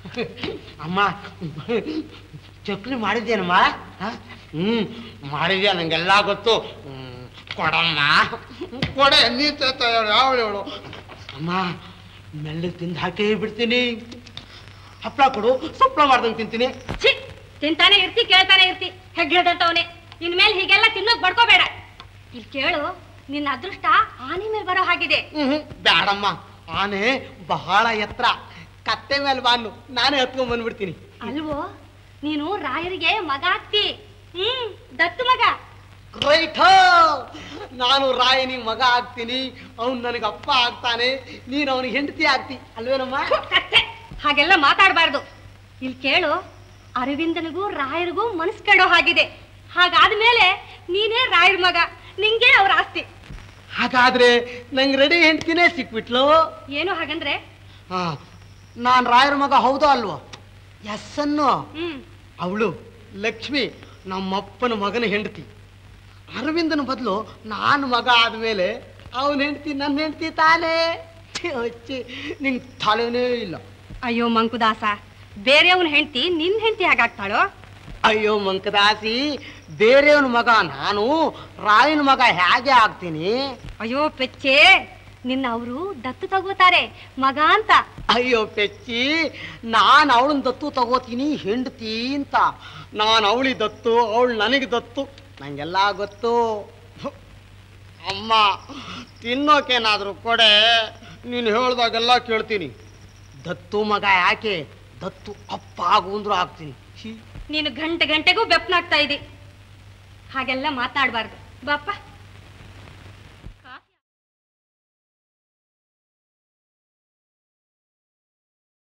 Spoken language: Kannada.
ಅಮ್ಮ ಚಕ್ಲಿ ಮಾಡಿದ್ಯೇನಮ್ಮ ಹ? ಹ್ಮ್ ಮಾಡಿದ್ಯಾ ನಂಗೆಲ್ಲ ಗೊತ್ತು ಹ್ಮ್, ಕೊಡಮ್ಮ ಕೊಡೆ ನೀ ಯಾವಳು ಹೇಳು ಅಮ್ಮ ಮೆಲ್ಲ ತಿಂದು ಹಾಕೇ ಬಿಡ್ತೀನಿ ಹಪ್ಪಳ ಕೊಡು ಸಪ್ಪಳ ಮಾಡ್ದಂಗೆ ತಿಂತೀನಿ ಛೀ ತಿಂತಾನೆ ಇರ್ತಿ ಕೇಳ್ತಾನೆ ಇರ್ತಿ ಹೆಗ್ಗಡಂತವನೆ ಇನ್ಮೇಲೆ ಹೀಗೆಲ್ಲ ತಿನ್ನೋಕ್ ಬಡ್ಕೋಬೇಡ ಇಲ್ಲಿ ಕೇಳು ನಿನ್ನ ಅದೃಷ್ಟ ಆನೆ ಮೇಲೆ ಬರೋ ಹಾಗಿದೆ ಹ್ಮ್ ಬೇಡಮ್ಮ ಆನೆ ಬಹಳ ಎತ್ತರ ಕತ್ತೆ ಮೇಲೆ ಬಾನು ನಾನೇ ಹತ್ಕೊಂಡ್ ಬಂದ್ಬಿಡ್ತೀನಿ ಅಲ್ವೋ ನೀನು ರಾಯರಿಗೆ ಮಗ ಆಗ್ತಿ ಹ್ಮ್ ದತ್ತು ಮಗ ರೈಟ್ ನಾನು ರಾಯನಿಗೆ ಮಗ ಆಗ್ತೀನಿ ಅವ್ನು ನನಗೆ ಅಪ್ಪ ಆಗ್ತಾನೆ ನೀನು ಅವನಿಗೆ ಹೆಂಡತಿ ಆಗ್ತಿ ಅಲ್ವೇನಮ್ಮ ಥು, ಕತ್ತೆ ಹಾಗೆಲ್ಲ ಮಾತಾಡಬಾರ್ದು ಇಲ್ಲಿ ಕೇಳು ಅರವಿಂದನಿಗೂ ರಾಯರಿಗೂ ಮನಸ್ ಕೆಡೋ ಹಾಗಿದೆ ಹಾಗಾದ್ಮೇಲೆ ನೀನೇ ರಾಯರ್ ಮಗ ನಿಂಗೆ ಅವ್ರ ಆಸ್ತಿ ಹಾಗಾದ್ರೆ ನಂಗೆ ರೆಡಿ ಹೆಂಡ್ತಿನೇ ಸಿಕ್ಬಿಟ್ಲು ಏನು ಹಾಗಂದ್ರೆ ಹಾ ನಾನು ರಾಯರ ಮಗ ಹೌದೋ ಅಲ್ವೋ ಎಸ್ ಅನ್ನು ಹ್ಮ್ ಅವಳು ಲಕ್ಷ್ಮಿ ನಮ್ಮಪ್ಪನ ಮಗನ ಹೆಂಡತಿ ಅರವಿಂದನ ಬದಲು ನಾನು ಮಗ ಆದ್ಮೇಲೆ ಅವನ ಹೆಂಡತಿ ನನ್ನ ಹೆಂಡತಿ ತಾನೇ ಛೀ, ಹಚ್ಚಿ ನಿಂಗೆ ತಲೆನೇ ಇಲ್ಲ ಅಯ್ಯೋ ಮಂಕುದಾಸ ಬೇರೆಯವನ್ ಹೆಂಡತಿ ನಿನ್ ಹೆಂಡತಿ ಹಾಗಾಗ್ತಾಳೋ ಅಯ್ಯೋ ಮಂಕದಾಸಿ ಬೇರೆಯವನ ಮಗ ನಾನು ರಾಯನ ಮಗ ಹೇಗೆ ಆಗ್ತೀನಿ ಅಯ್ಯೋ ಪೆಚ್ಚೆ ನಿನ್ನ ಅವರು ದತ್ತು ತಗೋತಾರೆ ಮಗ ಅಂತ ಅಯ್ಯೋ ಪೆಚ್ಚಿ ನಾನು ಅವಳನ್ನ ದತ್ತು ತಗೋತೀನಿ ಹೆಂಡತಿ ಅಂತ ನಾನು ಅವಳಿ ದತ್ತು ಅವಳು ನನಗೆ ದತ್ತು ನಂಗೆಲ್ಲ ಗೊತ್ತು ಅಮ್ಮ ತಿನ್ನೋಕೇನಾದ್ರೂ ಕೊಡೆ ನೀನು ಹೇಳ್ದಾಗೆಲ್ಲ ಕೇಳ್ತೀನಿ ದತ್ತು ಮಗ ಯಾಕೆ ದತ್ತು ಅಪ್ಪ ಆಗು ಅಂದ್ರೂ ಆಗ್ತೀನಿ ಛೀ ನೀನು ಗಂಟೆ ಗಂಟೆಗೂ ಬೆಪ್ಪನಾಗ್ತಾ ಇದ್ದಿ ಹಾಗೆಲ್ಲ ಮಾತಾಡಬಾರ್ದು ಬಾಪ್ಪ